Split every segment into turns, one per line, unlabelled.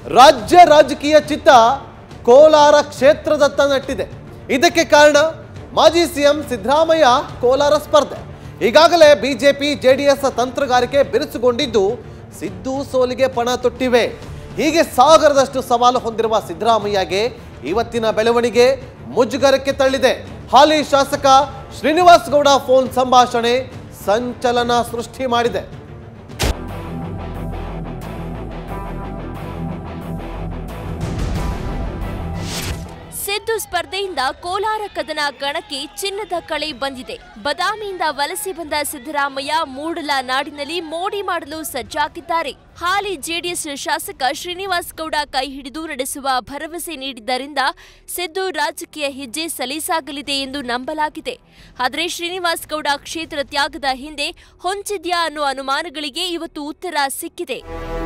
ರಾಜ್ಯ ರಾಜಕೀಯ ಚಿತ್ತ ಕೋಲಾರ ಕ್ಷೇತ್ರದತ್ತ ನಟ್ಟಿದೆ ಇದಕ್ಕೆ ಕಾರಣ ಮಾಜಿ ಸಿಎಂ ಸಿದ್ದರಾಮಯ್ಯ ಕೋಲಾರ ಸ್ಪರ್ಧೆ ಈಗಾಗಲೇ ಬಿಜೆಪಿ ಜೆಡಿಎಸ್ ತಂತ್ರಗಾರಿಕೆ ಬಿರುಸುಗೊಂಡಿದ್ದು ಸಿದ್ದು ಸೋಲಿಗೆ ಪಣ ತೊಟ್ಟಿವೆ ಹೀಗೆ ಸಾಗರದಷ್ಟು ಸವಾಲು ಹೊಂದಿರುವ ಸಿದ್ದರಾಮಯ್ಯಗೆ ಇವತ್ತಿನ ಬೆಳವಣಿಗೆ ಮುಜುಗರಕ್ಕೆ ತಳ್ಳಿದೆ ಹಾಲಿ ಶಾಸಕ ಶ್ರೀನಿವಾಸ್ ಗೌಡ ಫೋನ್ ಸಂಭಾಷಣೆ ಸಂಚಲನ ಸೃಷ್ಟಿ ಮಾಡಿದೆ
ಸಿದ್ದು ಸ್ಪರ್ಧೆಯಿಂದ ಕೋಲಾರ ಕದನ ಕಣಕ್ಕೆ ಚಿನ್ನದ ಕಳೆ ಬಂದಿದೆ ಬದಾಮಿಯಿಂದ ವಲಸೆ ಬಂದ ಸಿದ್ದರಾಮಯ್ಯ ಮೂಡಲ ನಾಡಿನಲ್ಲಿ ಮೋಡಿ ಮಾಡಲು ಸಜ್ಜಾಗಿದ್ದಾರೆ ಹಾಲಿ ಜೆಡಿಎಸ್ ಶಾಸಕ ಶ್ರೀನಿವಾಸ್ ಗೌಡ ಕೈ ಹಿಡಿದು ನಡೆಸುವ ಭರವಸೆ ನೀಡಿದ್ದರಿಂದ ಸಿದ್ದು ರಾಜಕೀಯ ಹೆಜ್ಜೆ ಸಲೀಸಾಗಲಿದೆ ಎಂದು ನಂಬಲಾಗಿದೆ ಆದರೆ ಶ್ರೀನಿವಾಸ್ ಗೌಡ ಕ್ಷೇತ್ರ ತ್ಯಾಗದ ಹಿಂದೆ ಹೊಂಚಿದ್ಯಾ ಅನ್ನೋ ಅನುಮಾನಗಳಿಗೆ ಇವತ್ತು ಉತ್ತರ ಸಿಕ್ಕಿದೆ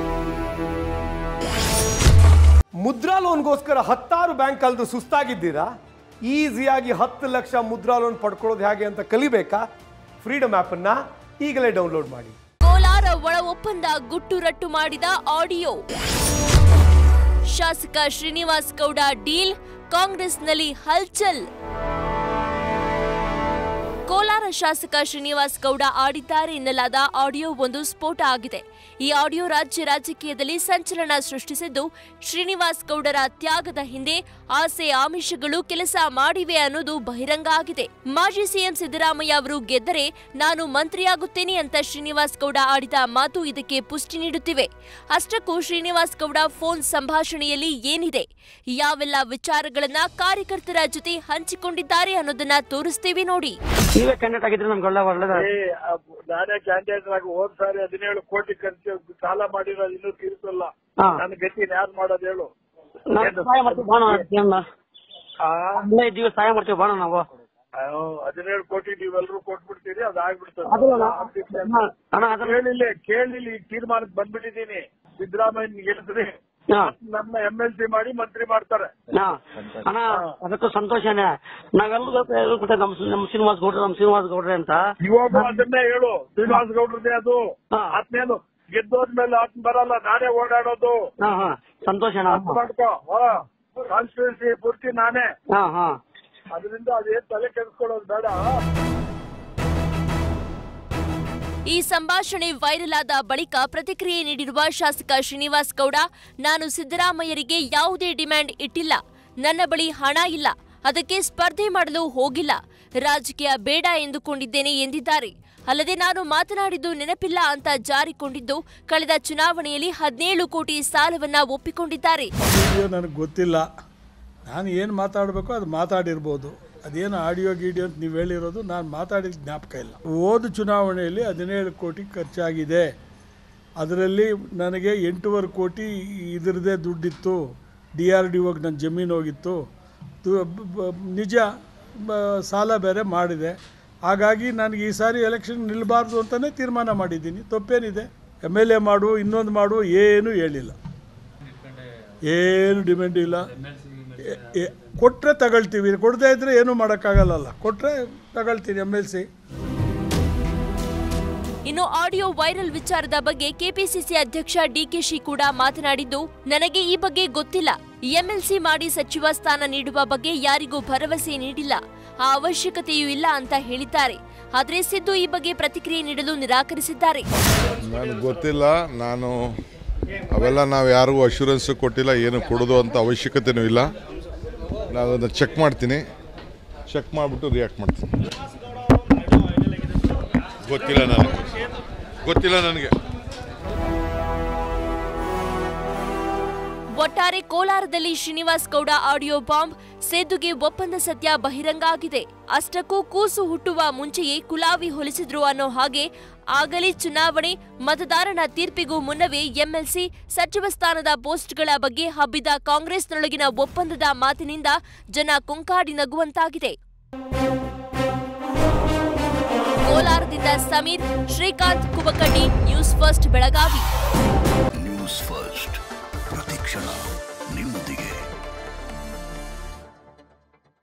ಮುದ್ರಾ ಲೋನ್ಗೋಸ್ಕರ ಹತ್ತಾರು ಬ್ಯಾಂಕ್ ಕಲ್ದು ಸುಸ್ತಾಗಿದ್ದೀರಾ ಈಸಿಯಾಗಿ ಹತ್ತು ಲಕ್ಷ ಮುದ್ರಾ ಲೋನ್ ಪಡ್ಕೊಳ್ಳೋದು ಹೇಗೆ ಅಂತ ಕಲಿಬೇಕಾ ಫ್ರೀಡಮ್ ಆ್ಯಪನ್ನು ಈಗಲೇ ಡೌನ್ಲೋಡ್ ಮಾಡಿ
ಕೋಲಾರ ಒಳ ಒಪ್ಪಂದ ಗುಟ್ಟು ರಟ್ಟು ಮಾಡಿದ ಆಡಿಯೋ ಶಾಸಕ ಶ್ರೀನಿವಾಸ್ ಗೌಡ ಡೀಲ್ ಕಾಂಗ್ರೆಸ್ನಲ್ಲಿ ಹಲ್ಚಲ್ ಕೋಲಾರ ಶಾಸಕ ಶ್ರೀನಿವಾಸ್ ಗೌಡ ಆಡಿದ್ದಾರೆ ಎನ್ನಲಾದ ಆಡಿಯೋ ಒಂದು ಸ್ಫೋಟ ಆಗಿದೆ ಈ ಆಡಿಯೋ ರಾಜ್ಯ ರಾಜಕೀಯದಲ್ಲಿ ಸಂಚಲನ ಸೃಷ್ಟಿಸಿದ್ದು ಶ್ರೀನಿವಾಸ್ ಗೌಡರ ತ್ಯಾಗದ ಹಿಂದೆ ಆಸೆ ಆಮಿಷಗಳು ಕೆಲಸ ಮಾಡಿವೆ ಅನ್ನೋದು ಬಹಿರಂಗ ಆಗಿದೆ ಮಾಜಿ ಸಿಎಂ ಸಿದ್ದರಾಮಯ್ಯ ಅವರು ಗೆದ್ದರೆ ನಾನು ಮಂತ್ರಿಯಾಗುತ್ತೇನೆ ಅಂತ ಶ್ರೀನಿವಾಸ್ ಗೌಡ ಆಡಿದ ಮಾತು ಇದಕ್ಕೆ ಪುಷ್ಟಿ ನೀಡುತ್ತಿವೆ ಅಷ್ಟಕ್ಕೂ ಶ್ರೀನಿವಾಸ್ ಗೌಡ ಫೋನ್ ಸಂಭಾಷಣೆಯಲ್ಲಿ ಏನಿದೆ ಯಾವೆಲ್ಲ ವಿಚಾರಗಳನ್ನ ಕಾರ್ಯಕರ್ತರ ಜೊತೆ ಹಂಚಿಕೊಂಡಿದ್ದಾರೆ ಅನ್ನೋದನ್ನ ತೋರಿಸ್ತೀವಿ ನೋಡಿ
ನೀವೇ ಕ್ಯಾಂಡಿಡೇಟ್ ಆಗಿದ್ರೆ ನಮ್ಗೆ ಒಳ್ಳೆ ಒಳ್ಳೆದ
ಏ, ಅಬ್ಬ್ ನಾನೇ ಕ್ಯಾಂಡಿಡೇಟ್ ಆಗಿ ಹೋದ್ ಸಾರಿ ಹದಿನೇಳು ಕೋಟಿ ಖರ್ಚು ಸಾಲ ಮಾಡಿರೋದು ಇನ್ನೂ ತೀರಿಸಲ್ಲ
ಹಾ.
ನನ್ನ ಗತಿ ಯಾರು ಮಾಡೋದು ಹೇಳು
ನಾವು ಸಹಾಯ ಮಾಡ್ತೀವಿ ಬಾಣ
ಆ,
ಅಲ್ಲೇ ಇದ್ದೀವಿ ಸಹಾಯ ಮಾಡ್ತೀವಿ ಬಾಣ ನಾವು
ಅಯ್ಯೋ, ಹದಿನೇಳು ಕೋಟಿ ನೀವೆಲ್ಲರೂ ಕೊಟ್ಬಿಡ್ತೀರಿ ಅದು ಆಗ್ಬಿಡ್ತದೆ
ಅದು ಅಣ್ಣ, ಅಣ್ಣ, ಅಣ್ಣ ಅದ್ರ
ಕೇಳಿಲ್ಲ ಕೇಳಿಲ್ಲ ಈ ತೀರ್ಮಾನಕ್ಕೆ ಬಂದ್ಬಿಟ್ಟಿದ್ದೀನಿ ಸಿದ್ದರಾಮಯ್ಯ ಗೆಲ್ಸ್ರಿ
ಹಾ,
ನನ್ನ ಎಂ ಎಲ್ ಸಿ ಮಾಡಿ ಮಂತ್ರಿ ಮಾಡ್ತಾರೆ
ಹಾ. ಅಣ್ಣ ಅದಕ್ಕೂ ಸಂತೋಷನೇ ನಾವೆಲ್ಲರೂ ಗೊತ್ತೆ ನಮ್ ನಮ್ ಶ್ರೀನಿವಾಸ್ ಗೌಡ್ರೆ ನಮ್ ಶ್ರೀನಿವಾಸ್ ಗೌಡ್ರೆ ಅಂತ
ಇವಾಗ ಅದನ್ನೇ ಹೇಳು ಶ್ರೀನಿವಾಸ್ ಗೌಡ್ರದೇ ಅದು
ಹಾ.
ಆತ್ಮೇನು ಗೆದ್ದೋದ್ಮೇಲೆ ಆತ್ಮ ಬರಲ್ಲ ನಾನೇ ಓಡಾಡೋದು
ಹಾ ಹಾ ಸಂತೋಷ ಅಣ್ಣ
ಅರ್ಥ ಮಾಡ್ಕೋ ಕಾನ್ಸ್ಟಿಟ್ಯೂನ್ಸಿ ಪೂರ್ತಿ ನಾನೇ
ಹಾ ಹಾ
ಅದರಿಂದ ಅದೇನ್ ತಲೆ ಕೆಡಿಸ್ಕೊಳ್ಳೋದು ಬೇಡ
ಈ ಸಂಭಾಷಣೆ ವೈರಲ್ ಆದ ಬಳಿಕ ಪ್ರತಿಕ್ರಿಯೆ ನೀಡಿರುವ ಶಾಸಕ ಶ್ರೀನಿವಾಸ್ ಗೌಡ ನಾನು ಸಿದ್ದರಾಮಯ್ಯರಿಗೆ ಯಾವುದೇ ಡಿಮ್ಯಾಂಡ್ ಇಟ್ಟಿಲ್ಲ ನನ್ನ ಬಳಿ ಹಣ ಇಲ್ಲ ಅದಕ್ಕೆ ಸ್ಪರ್ಧೆ ಮಾಡಲು ಹೋಗಿಲ್ಲ ರಾಜಕೀಯ ಬೇಡ ಎಂದುಕೊಂಡಿದ್ದೇನೆ ಎಂದಿದ್ದಾರೆ ಅಲ್ಲದೆ ನಾನು ಮಾತನಾಡಿದ್ದು ನೆನಪಿಲ್ಲ ಅಂತ ಜಾರಿಕೊಂಡಿದ್ದು ಕಳೆದ ಚುನಾವಣೆಯಲ್ಲಿ ಹದಿನೇಳು ಕೋಟಿ ಸಾಲವನ್ನ ಒಪ್ಪಿಕೊಂಡಿದ್ದಾರೆ
ವಿಡಿಯೋ ನನಗೆ ಗೊತ್ತಿಲ್ಲ ನಾನು ಏನು ಮಾತಾಡಬೇಕು ಅದು ಮಾತಾಡಿರ್ಬೋದು ಅದೇನು ಆಡಿಯೋ ಗೀಡಿಯೋ ಅಂತ ನೀವು ಹೇಳಿರೋದು ನಾನು ಮಾತಾಡಿದ ಜ್ಞಾಪಕ ಇಲ್ಲ ಹೋದ ಚುನಾವಣೆಯಲ್ಲಿ ಹದಿನೇಳು ಕೋಟಿ ಖರ್ಚಾಗಿದೆ ಅದರಲ್ಲಿ ನನಗೆ ಎಂಟೂವರೆ ಕೋಟಿ ಇದರದೇ ದುಡ್ಡಿತ್ತು ಡಿ ಆರ್ ಡಿ ಒಗೆ ನನ್ನ ಜಮೀನು ಹೋಗಿತ್ತು ದು- ಬ- ಬ- ನಿಜ ಬ- ಸಾಲ ಬೇರೆ ಮಾಡಿದೆ ಹಾಗಾಗಿ ನನಗೆ ಈ ಸಾರಿ ಎಲೆಕ್ಷನ್ ನಿಲ್ಲಬಾರ್ದು ಅಂತಲೇ ತೀರ್ಮಾನ ಮಾಡಿದ್ದೀನಿ ತಪ್ಪೇನಿದೆ ಎಮ್ ಎಲ್ ಎ ಮಾಡು ಇನ್ನೊಂದು ಮಾಡು ಏನೂ ಹೇಳಿಲ್ಲ ಏನು ಡಿಮ್ಯಾಂಡ್ ಇಲ್ಲ ಕೊಟ್ಟರೆ ತಗೊಳ್ತೀವಿ ಕೊಡದೇ ಇದ್ರೆ ಏನೂ ಮಾಡೋಕ್ಕಾಗಲ್ಲಲ್ಲ ಕೊಟ್ಟರೆ ತಗೊಳ್ತೀನಿ ಎಮ್ ಎಲ್ ಸಿ
ಇನ್ನು ಆಡಿಯೋ ವೈರಲ್ ವಿಚಾರದ ಬಗ್ಗೆ ಕೆಪಿಸಿಸಿ ಅಧ್ಯಕ್ಷ ಡಿಕೆಶಿ ಕೂಡ ಮಾತನಾಡಿದ್ದು ನನಗೆ ಈ ಬಗ್ಗೆ ಗೊತ್ತಿಲ್ಲ ಎಂಎಲ್ಸಿ ಮಾಡಿ ಸಚಿವ ಸ್ಥಾನ ನೀಡುವ ಬಗ್ಗೆ ಯಾರಿಗೂ ಭರವಸೆ ನೀಡಿಲ್ಲ ಆ ಅವಶ್ಯಕತೆಯೂ ಇಲ್ಲ ಅಂತ ಹೇಳಿದ್ದಾರೆ ಆದರೆ ಸಿದ್ದು ಈ ಬಗ್ಗೆ ಪ್ರತಿಕ್ರಿಯೆ ನೀಡಲು ನಿರಾಕರಿಸಿದ್ದಾರೆ
ನನಗೆ ಗೊತ್ತಿಲ್ಲ ನಾನು ಅವೆಲ್ಲ ನಾವು ಯಾರಿಗೂ ಅಶ್ಯೂರೆನ್ಸ್ ಕೊಟ್ಟಿಲ್ಲ ಏನು ಕೊಡೋದು ಅಂತ ಅವಶ್ಯಕತೆನೂ ಇಲ್ಲ ನಾನು ಅದನ್ನು ಚೆಕ್ ಮಾಡ್ತೀನಿ ಚೆಕ್ ಮಾಡಿಬಿಟ್ಟು ರಿಯಾಕ್ಟ್ ಮಾಡ್ತೀನಿ ಗೊತ್ತಿಲ್ಲ ನನಗೆ ಗೊತ್ತಿಲ್ಲ ನನಗೆ
ಒಟ್ಟಾರೆ ಕೋಲಾರದಲ್ಲಿ ಶ್ರೀನಿವಾಸ್ ಗೌಡ ಆಡಿಯೋ ಬಾಂಬ್ ಸೇದುಗೆ ಒಪ್ಪಂದ ಸತ್ಯ ಬಹಿರಂಗ ಆಗಿದೆ ಅಷ್ಟಕ್ಕೂ ಕೂಸು ಹುಟ್ಟುವ ಮುಂಚೆಯೇ ಕುಲಾವಿ ಹೊಲಿಸಿದ್ರು ಅನ್ನೋ ಹಾಗೆ ಆಗಲೇ ಚುನಾವಣೆ ಮತದಾರನ ತೀರ್ಪಿಗೂ ಮುನ್ನವೇ ಎಂಎಲ್ಸಿ ಸಚಿವ ಸ್ಥಾನದ ಪೋಸ್ಟ್ಗಳ ಬಗ್ಗೆ ಹಬ್ಬಿದ ಕಾಂಗ್ರೆಸ್ನೊಳಗಿನ ಒಪ್ಪಂದದ ಮಾತಿನಿಂದ ಜನ ಕೊಂಕಾಡಿ ನಗುವಂತಾಗಿದೆ ಕೋಲಾರದಿಂದ ಸಮೀರ್ ಶ್ರೀಕಾಂತ್ ಕುಬಕಡ್ಡಿ news first Belagavi
news first ಪ್ರತಿಕ್ಷಣ ನಿಮ್ಮೊಂದಿಗೆ